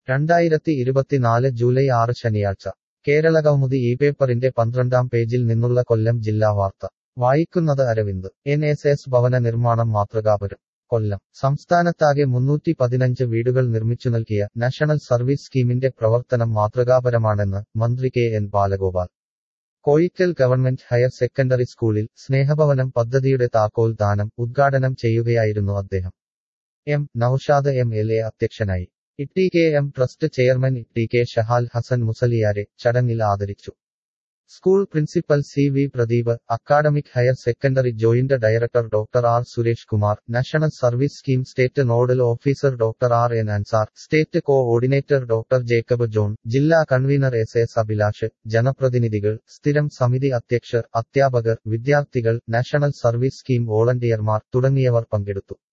രണ്ടായിരത്തി ഇരുപത്തിനാല് ജൂലൈ ആറ് ശനിയാഴ്ച കേരളകൗമുദി ഈ പേപ്പറിന്റെ പന്ത്രണ്ടാം പേജിൽ നിന്നുള്ള കൊല്ലം ജില്ലാ വാർത്ത വായിക്കുന്നത് അരവിന്ദ് എൻ എസ് എസ് ഭവന നിർമ്മാണം മാതൃകാപരം കൊല്ലം സംസ്ഥാനത്താകെ മുന്നൂറ്റി പതിനഞ്ച് വീടുകൾ നിർമ്മിച്ചു നൽകിയ നാഷണൽ സർവീസ് സ്കീമിന്റെ പ്രവർത്തനം മാതൃകാപരമാണെന്ന് മന്ത്രി K N Balagopal Koyikkal government higher secondary സ്കൂളിൽ സ്നേഹഭവനം പദ്ധതിയുടെ താക്കോൽ ദാനം ഉദ്ഘാടനം ചെയ്യുകയായിരുന്നു അദ്ദേഹം M Noushad M L A അധ്യക്ഷനായി Itty K M trust chairman Itty K Shahal Hasan മുസലിയാരെ ചടങ്ങിൽ ആദരിച്ചു school principal C V Pradeep academic higher secondary joint director doctor R Suresh Kumar national service scheme state nodal officer doctor R N Ansar state coordinator doctor Jacob John ജില്ലാ convener S S Abhilash ജനപ്രതിനിധികൾ സ്ഥിരം സമിതി അധ്യക്ഷർ അധ്യാപകർ വിദ്യാർത്ഥികൾ national service scheme വോളണ്ടിയർമാർ തുടങ്ങിയവർ പങ്കെടുത്തു